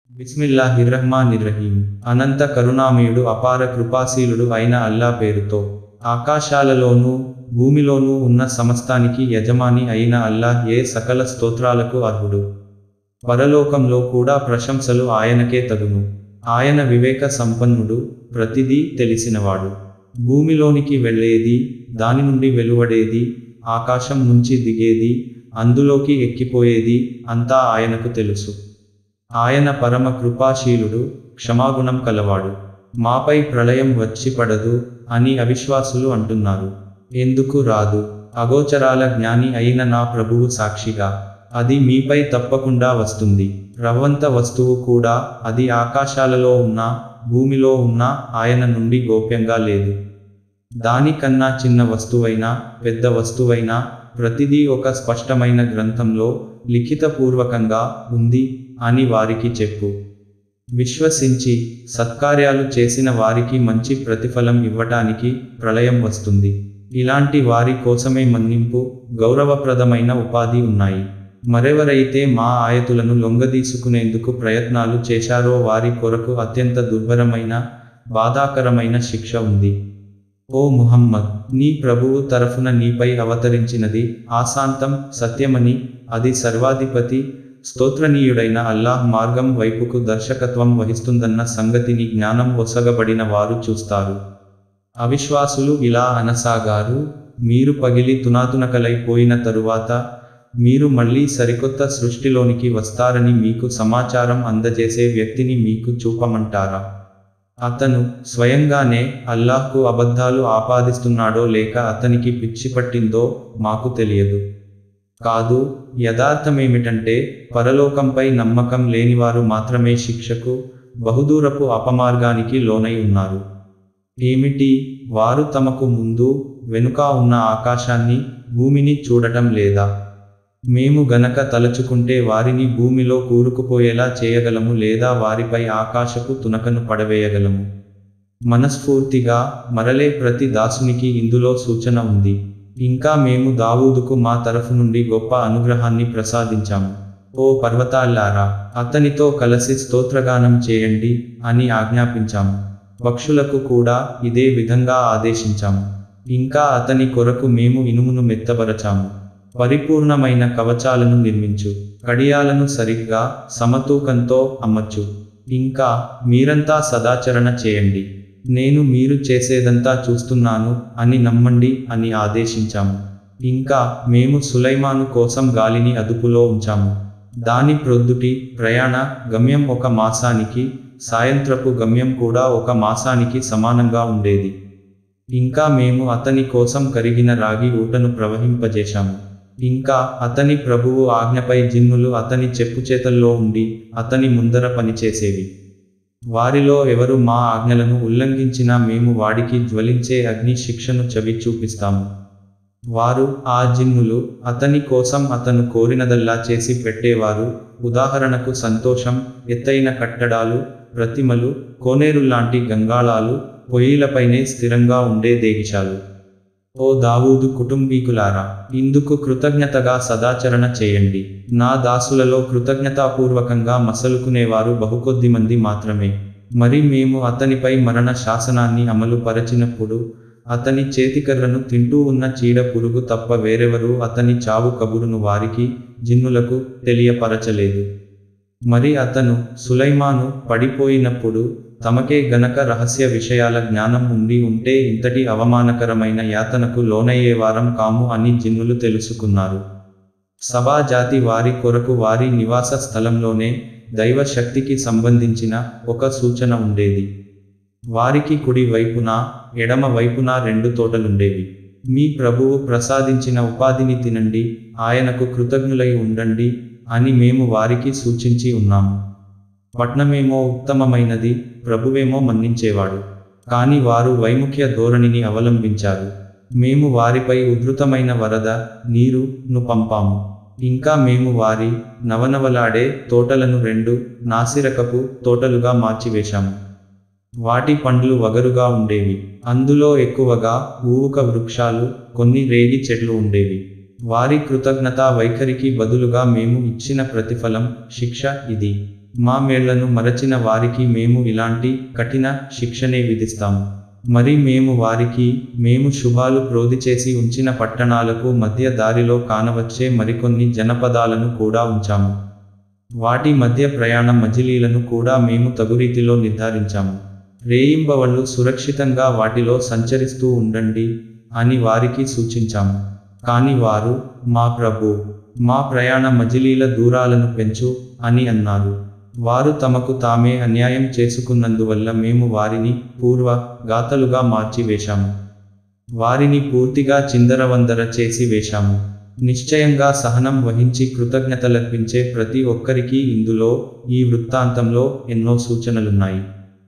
బిస్మిల్లాహిర్రహ్మానిర్రహీం అనంత కరుణామయుడు అపార కృపాశీలుడు అయిన అల్లా పేరుతో ఆకాశాలలోనూ భూమిలోనూ ఉన్న సమస్తానికి యజమాని అయిన అల్లాహ్ ఏ సకల స్తోత్రాలకు అర్హుడు పరలోకంలో కూడా ప్రశంసలు ఆయనకే తగును ఆయన వివేక సంపన్నుడు ప్రతిదీ తెలిసినవాడు భూమిలోనికి వెళ్ళేది దాని నుండి వెలువడేది ఆకాశం నుంచి దిగేది అందులోకి ఎక్కిపోయేది అంతా ఆయనకు తెలుసు ఆయన పరమ కృపాశీలుడు క్షమాగుణం కలవాడు మాపై ప్రళయం వచ్చి పడదు అని అవిశ్వాసులు అంటున్నారు ఎందుకు రాదు అగోచరాల జ్ఞాని అయిన నా ప్రభువు సాక్షిగా అది మీపై తప్పకుండా వస్తుంది రవ్వంత వస్తువు కూడా అది ఆకాశాలలో ఉన్నా భూమిలో ఉన్నా ఆయన నుండి గోప్యంగా లేదు దానికన్నా చిన్న వస్తువైనా పెద్ద వస్తువైనా ప్రతిదీ ఒక స్పష్టమైన గ్రంథంలో లిఖితపూర్వకంగా ఉంది అని వారికి చెప్పు విశ్వసించి సత్కార్యాలు చేసిన వారికి మంచి ప్రతిఫలం ఇవ్వటానికి ప్రళయం వస్తుంది ఇలాంటి వారి కోసమే మన్నింపు గౌరవప్రదమైన ఉపాధి ఉన్నాయి మరెవరైతే మా ఆయతులను లొంగదీసుకునేందుకు ప్రయత్నాలు చేశారో వారి కొరకు అత్యంత దుర్భరమైన బాధాకరమైన శిక్ష ఉంది ఓ ముహమ్మద్ నీ ప్రభువు తరఫున నీపై అవతరించినది ఆశాంతం సత్యమని అది సర్వాధిపతి స్తోత్రనీయుడైన అల్లాహ్ మార్గం వైపుకు దర్శకత్వం వహిస్తుందన్న సంగతిని జ్ఞానం ఒసగబడిన వారు చూస్తారు అవిశ్వాసులు ఇలా అనసాగారు మీరు పగిలి తునాతునకలైపోయిన తరువాత మీరు మళ్ళీ సరికొత్త సృష్టిలోనికి వస్తారని మీకు సమాచారం అందజేసే వ్యక్తిని మీకు చూపమంటారా అతను స్వయంగానే అల్లాహ్కు అబద్ధాలు ఆపాదిస్తున్నాడో లేక అతనికి పిచ్చి పట్టిందో మాకు తెలియదు కాదు యథార్థమేమిటంటే పరలోకంపై నమ్మకం లేనివారు మాత్రమే శిక్షకు బహుదూరపు అపమార్గానికి లోనై ఉన్నారు ఏమిటి వారు తమకు ముందు వెనుక ఉన్న ఆకాశాన్ని భూమిని చూడటం లేదా మేము గనక తలచుకుంటే వారిని భూమిలో కూరుకుపోయేలా చేయగలము లేదా వారిపై ఆకాశపు తునకను పడవేయగలము మనస్ఫూర్తిగా మరలే ప్రతి దాసునికి ఇందులో సూచన ఉంది ఇంకా మేము దావూదుకు మా తరఫు నుండి గొప్ప అనుగ్రహాన్ని ప్రసాదించాము ఓ పర్వతాల్లారా అతనితో కలిసి స్తోత్రగానం చేయండి అని ఆజ్ఞాపించాము పక్షులకు కూడా ఇదే విధంగా ఆదేశించాము ఇంకా అతని కొరకు మేము ఇనుమును మెత్తబరచాము పరిపూర్ణమైన కవచాలను నిర్మించు కడియాలను సరిగ్గా సమతూకంతో అమ్మచ్చు ఇంకా మీరంతా సదాచరణ చేయండి నేను మీరు చేసేదంతా చూస్తున్నాను అని నమ్మండి అని ఆదేశించాము ఇంకా మేము సులైమాను కోసం గాలిని అదుపులో ఉంచాము దాని ప్రొద్దుటి ప్రయాణ గమ్యం ఒక మాసానికి సాయంత్రపు గమ్యం కూడా ఒక మాసానికి సమానంగా ఉండేది ఇంకా మేము అతని కోసం కరిగిన రాగి ఊటను ప్రవహింపజేశాము ఇంకా అతని ప్రభువు ఆజ్ఞపై జిన్నులు అతని చెప్పుచేతల్లో ఉండి అతని ముందర పనిచేసేవి వారిలో ఎవరు మా ఆజ్ఞలను ఉల్లంఘించినా మేము వాడికి జ్వలించే అగ్ని శిక్షను చవి చూపిస్తాము వారు ఆ జిన్నులు అతని కోసం అతను కోరినదల్లా చేసి పెట్టేవారు ఉదాహరణకు సంతోషం ఎత్తైన కట్టడాలు ప్రతిమలు కోనేరుల్లాంటి గంగాళాలు పొయ్యిలపైనే స్థిరంగా ఉండే దేగిశాలు ఓ దావూదు కుటుంబీకులారా ఇందుకు కృతజ్ఞతగా సదాచరణ చేయండి నా దాసులలో కృతజ్ఞతాపూర్వకంగా మసలుకునేవారు బహుకొద్ది మంది మాత్రమే మరి మేము అతనిపై మరణ శాసనాన్ని అమలు పరచినప్పుడు అతని చేతికర్రను తింటూ ఉన్న చీడ పురుగు తప్ప వేరెవరూ అతని చావు కబురును వారికి జిన్నులకు తెలియపరచలేదు మరి అతను సులైమాను పడిపోయినప్పుడు తమకే గనక రహస్య విషయాల జ్ఞానం ఉండి ఉంటే ఇంతటి అవమానకరమైన యాతనకు లోనయ్యేవారం కాము అని జిన్నులు తెలుసుకున్నారు సభా జాతి వారి కొరకు వారి నివాస స్థలంలోనే దైవ శక్తికి సంబంధించిన ఒక సూచన ఉండేది వారికి కుడి వైపున ఎడమ వైపున రెండు తోటలుండేవి మీ ప్రభువు ప్రసాదించిన ఉపాధిని తినండి ఆయనకు కృతజ్ఞులై ఉండండి అని మేము వారికి సూచించి ఉన్నాము పట్నమేమో ఉత్తమమైనది ప్రభువేమో మన్నించేవాడు కాని వారు వైముఖ్య ధోరణిని అవలంబించారు మేము వారిపై ఉధృతమైన వరద నీరు ను పంపాము ఇంకా మేము వారి నవనవలాడే తోటలను రెండు నాసిరకపు తోటలుగా మార్చివేశాము వాటి పండ్లు వగరుగా ఉండేవి అందులో ఎక్కువగా ఊవుక వృక్షాలు కొన్ని రేగి చెట్లు ఉండేవి వారి కృతజ్ఞతా వైఖరికి బదులుగా మేము ఇచ్చిన ప్రతిఫలం శిక్ష ఇది మా మేళ్లను మరచిన వారికి మేము ఇలాంటి కఠిన శిక్షనే విధిస్తాము మరి మేము వారికి మేము శుభాలు ప్రోది చేసి ఉంచిన పట్టణాలకు మధ్య దారిలో కానవచ్చే మరికొన్ని జనపదాలను కూడా ఉంచాము వాటి మధ్య ప్రయాణ మజిలీలను కూడా మేము తగురీతిలో నిర్ధారించాము రేయింబవళ్ళు సురక్షితంగా వాటిలో సంచరిస్తూ ఉండండి అని వారికి సూచించాము కాని వారు మా ప్రభు మా ప్రయాణ మజిలీల దూరాలను పెంచు అని అన్నారు వారు తమకు తామే అన్యాయం చేసుకున్నందువల్ల మేము వారిని పూర్వ గాతలుగా మార్చి వేశాము వారిని పూర్తిగా చిందరవందర చేసి వేశాము నిశ్చయంగా సహనం వహించి కృతజ్ఞతలర్పించే ప్రతి ఒక్కరికి ఇందులో ఈ వృత్తాంతంలో ఎన్నో సూచనలున్నాయి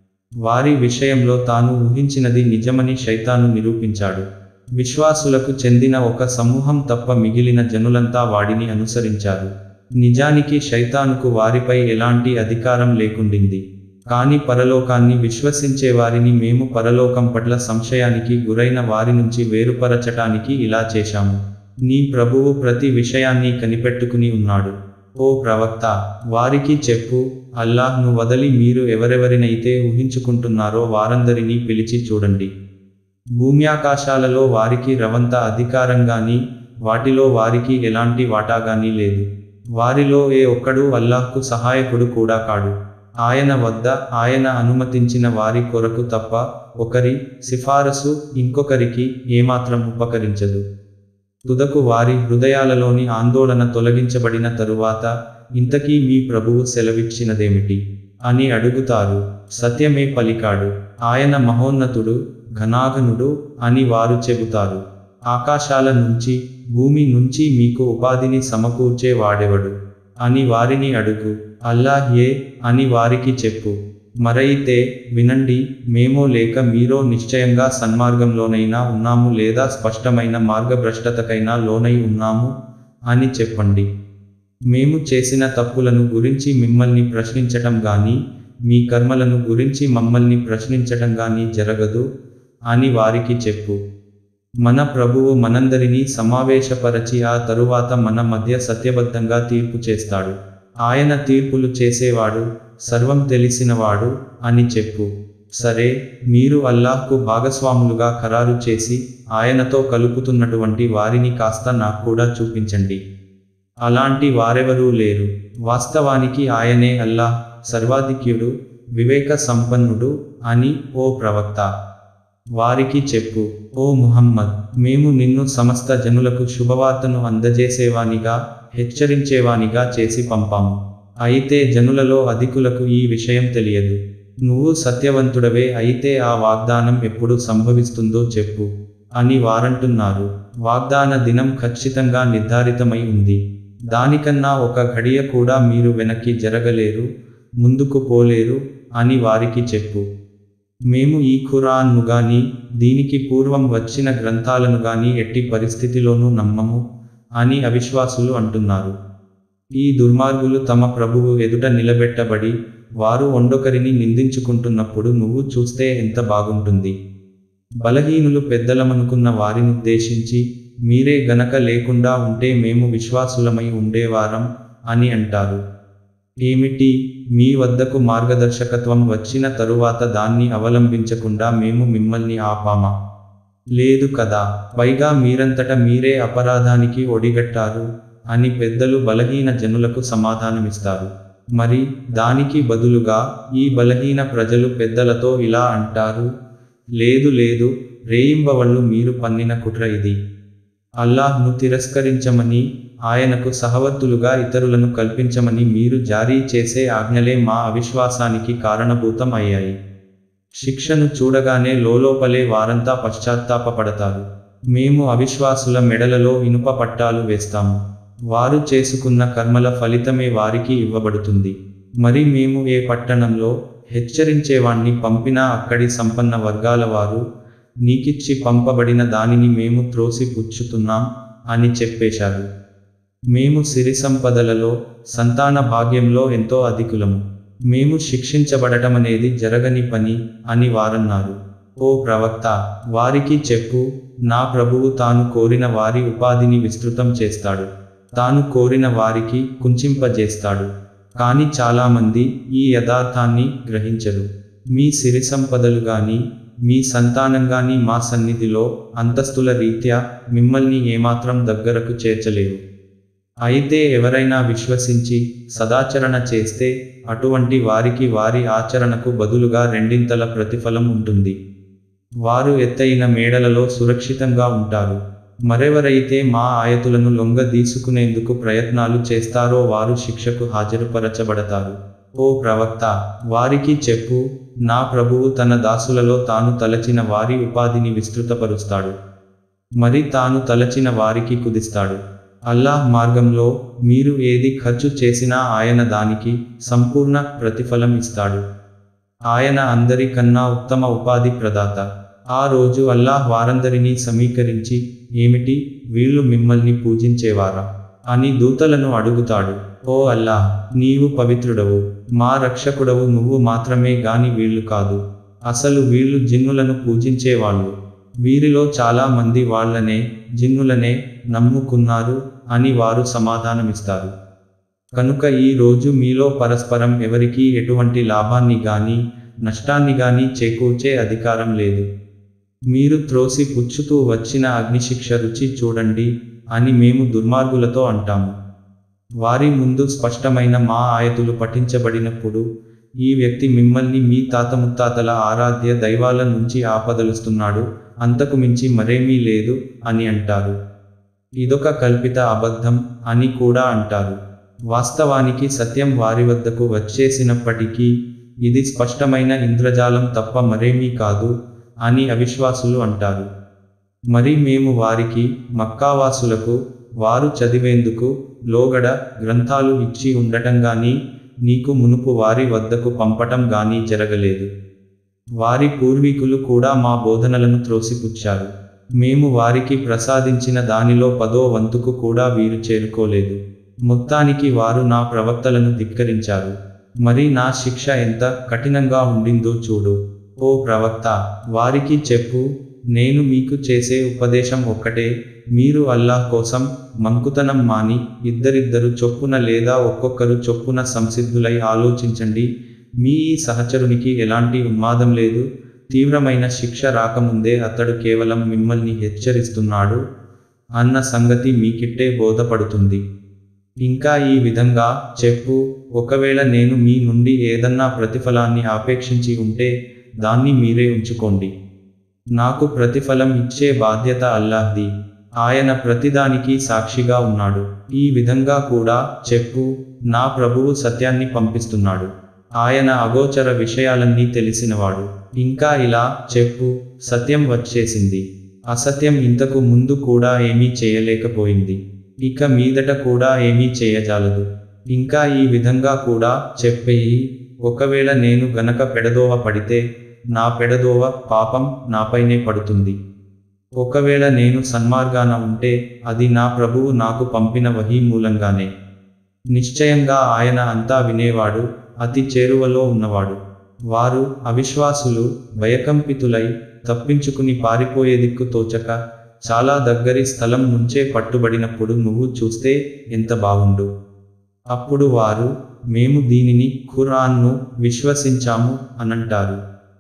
వారి విషయంలో తాను ఊహించినది నిజమని శైతాను నిరూపించాడు విశ్వాసులకు చెందిన ఒక సమూహం తప్ప మిగిలిన జనులంతా వాడిని అనుసరించారు నిజానికి శైతానుకు వారిపై ఎలాంటి అధికారం లేకుండింది కాని పరలోకాన్ని విశ్వసించే వారిని మేము పరలోకం పట్ల సంశయానికి గురైన వారి నుంచి వేరుపరచటానికి ఇలా చేశాము నీ ప్రభువు ప్రతి విషయాన్ని కనిపెట్టుకుని ఉన్నాడు ఓ ప్రవక్త వారికి చెప్పు అల్లాహ్ను వదలి మీరు ఎవరెవరినైతే ఊహించుకుంటున్నారో వారందరినీ పిలిచి చూడండి భూమ్యాకాశాలలో వారికి రవంత అధికారంగాని వాటిలో వారికి ఎలాంటి వాటాగాని లేదు వారిలో ఏ ఒక్కడూ అల్లాహ్కు సహాయకుడు కూడా కాడు ఆయన వద్ద ఆయన అనుమతించిన వారి కొరకు తప్ప ఒకరి సిఫారసు ఇంకొకరికి ఏమాత్రం ఉపకరించదు తుదకు వారి హృదయాలలోని ఆందోళన తొలగించబడిన తరువాత ఇంతకీ మీ ప్రభువు సెలవిచ్చినదేమిటి అని అడుగుతారు సత్యమే పలికాడు ఆయన మహోన్నతుడు ఘనాఘనుడు అని వారు చెబుతారు ఆకాశాల నుంచి భూమి నుంచి మీకు ఉపాధిని సమకూర్చే వాడెవడు అని వారిని అడుగు అల్లాహ్ ఏ అని వారికి చెప్పు మరైతే వినండి మేమో లేక మీరో నిశ్చయంగా సన్మార్గంలోనైనా ఉన్నాము లేదా స్పష్టమైన మార్గభ్రష్టతకైనా లోనై ఉన్నాము అని చెప్పండి మేము చేసిన తప్పులను గురించి మిమ్మల్ని ప్రశ్నించటం గాని మీ కర్మలను గురించి మమ్మల్ని ప్రశ్నించటం గాని జరగదు అని వారికి చెప్పు మన ప్రభువు మనందరినీ సమావేశపరచి ఆ తరువాత మన మధ్య సత్యబద్ధంగా తీర్పు చేస్తాడు ఆయన తీర్పులు చేసేవాడు సర్వం తెలిసినవాడు అని చెప్పు సరే మీరు అల్లాహ్కు భాగస్వాములుగా ఖరారు చేసి ఆయనతో కలుపుతున్నటువంటి వారిని కాస్త నాకు కూడా చూపించండి అలాంటి వారెవరూ లేరు వాస్తవానికి ఆయనే అల్లాహ్ సర్వాధిక్యుడు వివేక సంపన్నుడు అని ఓ ప్రవక్త వారికి చెప్పు ఓ ముహమ్మద్ మేము నిన్ను సమస్త జనులకు శుభవార్తను అందజేసేవానిగా హెచ్చరించేవానిగా చేసి పంపాము అయితే జనులలో అధికులకు ఈ విషయం తెలియదు నువ్వు సత్యవంతుడవే అయితే ఆ వాగ్దానం ఎప్పుడు సంభవిస్తుందో చెప్పు అని వారంటున్నారు వాగ్దాన దినం ఖచ్చితంగా నిర్ధారితమై ఉంది దానికన్నా ఒక ఘడియ కూడా మీరు వెనక్కి జరగలేరు ముందుకు పోలేరు అని వారికి చెప్పు మేము ఈ ఖురాన్ను గాని దీనికి పూర్వం వచ్చిన గ్రంథాలను గాని ఎట్టి పరిస్థితిలోనూ నమ్మము అని అవిశ్వాసులు అంటున్నారు ఈ దుర్మార్గులు తమ ప్రభువు ఎదుట నిలబెట్టబడి వారు ఒండొకరిని నిందించుకుంటున్నప్పుడు నువ్వు చూస్తే ఎంత బాగుంటుంది బలహీనులు పెద్దలమనుకున్న వారినుద్దేశించి మీరే గనక లేకుండా ఉంటే మేము విశ్వాసులమై ఉండేవారం అని అంటారు ఏమిటి మీ వద్దకు మార్గదర్శకత్వం వచ్చిన తరువాత దాన్ని అవలంబించకుండా మేము మిమ్మల్ని ఆపామా లేదు కదా పైగా మీరంతట మీరే అపరాధానికి ఒడిగట్టారు అని పెద్దలు బలహీన జనులకు సమాధానమిస్తారు మరి దానికి బదులుగా ఈ బలహీన ప్రజలు పెద్దలతో ఇలా అంటారు లేదు లేదు రేయింబవళ్ళు మీరు పన్నిన కుట్ర ఇది అల్లాహ్ను తిరస్కరించమని ఆయనకు సహవర్తులుగా ఇతరులను కల్పించమని మీరు జారీ చేసే ఆజ్ఞలే మా అవిశ్వాసానికి కారణభూతం అయ్యాయి శిక్షను చూడగానే లోలోపలే వారంతా పశ్చాత్తాపపడతారు మేము అవిశ్వాసుల మెడలలో ఇనుప పట్టాలు వేస్తాము వారు చేసుకున్న కర్మల ఫలితమే వారికి ఇవ్వబడుతుంది మరి మేము ఏ పట్టణంలో హెచ్చరించేవాణ్ణి పంపినా అక్కడి సంపన్న వర్గాల వారు నీకిచ్చి పంపబడిన దానిని మేము త్రోసి పుచ్చుతున్నాం అని చెప్పేశారు మేము సిరి సంపదలలో సంతాన భాగ్యంలో ఎంతో అధికులము మేము శిక్షించబడటమనేది జరగని పని అని వారన్నారు ఓ ప్రవక్త వారికి చెప్పు నా ప్రభువు తాను కోరిన వారి ఉపాధిని విస్తృతం చేస్తాడు తాను కోరిన వారికి కుంచింపజేస్తాడు కానీ చాలామంది ఈ యథార్థాన్ని గ్రహించరు మీ సిరి సంపదలు గాని మీ సంతానం గాని మా సన్నిధిలో అంతస్తుల రీత్యా మిమ్మల్ని ఏమాత్రం దగ్గరకు చేర్చలేవు అయితే ఎవరైనా విశ్వసించి సదాచరణ చేస్తే అటువంటి వారికి వారి ఆచరణకు బదులుగా రెండింతల ప్రతిఫలం ఉంటుంది వారు ఎత్తైన మేడలలో సురక్షితంగా ఉంటారు మరెవరైతే మా ఆయతులను లొంగ తీసుకునేందుకు ప్రయత్నాలు చేస్తారో వారు శిక్షకు హాజరుపరచబడతారు ఓ ప్రవక్త వారికి చెప్పు నా ప్రభువు తన దాసులలో తాను తలచిన వారి ఉపాధిని విస్తృతపరుస్తాడు మరి తాను తలచిన వారికి కుదిస్తాడు అల్లాహ్ మార్గంలో మీరు ఏది ఖర్చు చేసినా ఆయన దానికి సంపూర్ణ ప్రతిఫలం ఇస్తాడు ఆయన అందరికన్నా ఉత్తమ ఉపాధి ప్రదాత ఆ రోజు అల్లాహ్ వారందరినీ సమీకరించి ఏమిటి వీళ్ళు మిమ్మల్ని పూజించేవారా అని దూతలను అడుగుతాడు ఓ అల్లాహ్ నీవు పవిత్రుడవు మా రక్షకుడవు నువ్వు మాత్రమే గాని వీళ్ళు కాదు అసలు వీళ్ళు జిన్నులను పూజించేవాళ్ళు వీరిలో చాలా మంది వాళ్ళనే జిన్నులనే నమ్ముకున్నారు అని వారు సమాధానమిస్తారు కనుక ఈ రోజు మీలో పరస్పరం ఎవరికీ ఎటువంటి లాభాన్ని గాని నష్టాన్ని గాని చేకూర్చే అధికారం లేదు మీరు త్రోసి పుచ్చుతూ వచ్చిన అగ్నిశిక్ష రుచి చూడండి అని మేము దుర్మార్గులతో అంటాము వారి ముందు స్పష్టమైన మా ఆయతులు పఠించబడినప్పుడు ఈ వ్యక్తి మిమ్మల్ని మీ తాత ముత్తాతల ఆరాధ్య దైవాల నుంచి ఆపదలుస్తున్నాడు అంతకు మించి మరేమీ లేదు అని అంటారు ఇదొక కల్పిత అబద్ధం అని కూడా అంటారు వాస్తవానికి సత్యం వారి వద్దకు వచ్చేసినప్పటికీ ఇది స్పష్టమైన ఇంద్రజాలం తప్ప మరేమీ కాదు అని అవిశ్వాసులు అంటారు మరి మేము వారికి మక్కావాసులకు వారు చదివేందుకు లోగడ గ్రంథాలు ఇచ్చి ఉండటం గాని నీకు మునుపు వారి వద్దకు పంపటం గాని జరగలేదు వారి పూర్వీకులు కూడా మా బోధనలను త్రోసిపుచ్చారు మేము వారికి ప్రసాదించిన దానిలో పదో వంతుకు కూడా వీరు చేరుకోలేదు మొత్తానికి వారు నా ప్రవక్తలను ధిక్కరించారు మరి నా శిక్ష ఎంత కఠినంగా ఉండిందో చూడు ఓ ప్రవక్త వారికి చెప్పు నేను మీకు చేసే ఉపదేశం ఒక్కటే మీరు అల్లాహ్ కోసం మంకుతనం మాని ఇద్దరిద్దరు చొప్పున లేదా ఒక్కొక్కరు చొప్పున సంసిద్ధులై ఆలోచించండి మీ ఈ సహచరునికి ఎలాంటి ఉన్మాదం లేదు తీవ్రమైన శిక్ష రాకముందే అతడు కేవలం మిమ్మల్ని హెచ్చరిస్తున్నాడు అన్న సంగతి మీకిట్టే బోధపడుతుంది ఇంకా ఈ విధంగా చెప్పు ఒకవేళ నేను మీ నుండి ఏదన్నా ప్రతిఫలాన్ని ఆపేక్షించి ఉంటే దాన్ని మీరే ఉంచుకోండి నాకు ప్రతిఫలం ఇచ్చే బాధ్యత అల్లాహ్ది ఆయన ప్రతిదానికి సాక్షిగా ఉన్నాడు ఈ విధంగా కూడా చెప్పు నా ప్రభువు సత్యాన్ని పంపిస్తున్నాడు ఆయన అగోచర విషయాలన్నీ తెలిసినవాడు ఇంకా ఇలా చెప్పు సత్యం వచ్చేసింది అసత్యం ఇంతకు ముందు కూడా ఏమీ చేయలేకపోయింది ఇక మీదట కూడా ఏమీ చేయజాలదు ఇంకా ఈ విధంగా కూడా చెప్పేయి ఒకవేళ నేను గనక పెడదోవ పడితే నా పెడదోవ పాపం నాపైనే పడుతుంది ఒకవేళ నేను సన్మార్గాన ఉంటే అది నా ప్రభువు నాకు పంపిన వహీ మూలంగానే నిశ్చయంగా ఆయన అంతా వినేవాడు అతి చేరువలో ఉన్నవాడు వారు అవిశ్వాసులు భయకంపితులై తప్పించుకుని పారిపోయే దిక్కు తోచక చాలా దగ్గరి స్థలం నుంచే పట్టుబడినప్పుడు నువ్వు చూస్తే ఎంత బాగుండు అప్పుడు వారు మేము దీనిని ఖురాన్ను విశ్వసించాము అనంటారు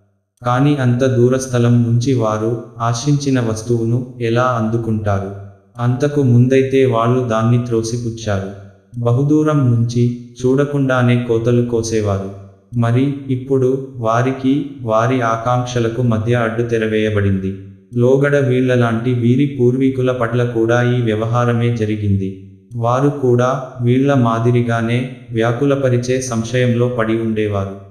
కానీ అంత దూర స్థలం నుంచి వారు ఆశించిన వస్తువును ఎలా అందుకుంటారు అంతకు ముందైతే వాళ్ళు దాన్ని త్రోసిపుచ్చారు బహుదూరం నుంచి చూడకుండానే కోతలు కోసేవారు మరి ఇప్పుడు వారికి వారి ఆకాంక్షలకు మధ్య అడ్డు తెరవేయబడింది లోగడ వీళ్లలాంటి వీరి పూర్వీకుల పట్ల కూడా ఈ వ్యవహారమే జరిగింది వారు కూడా వీళ్ల మాదిరిగానే వ్యాకులపరిచే సంశయంలో పడి ఉండేవారు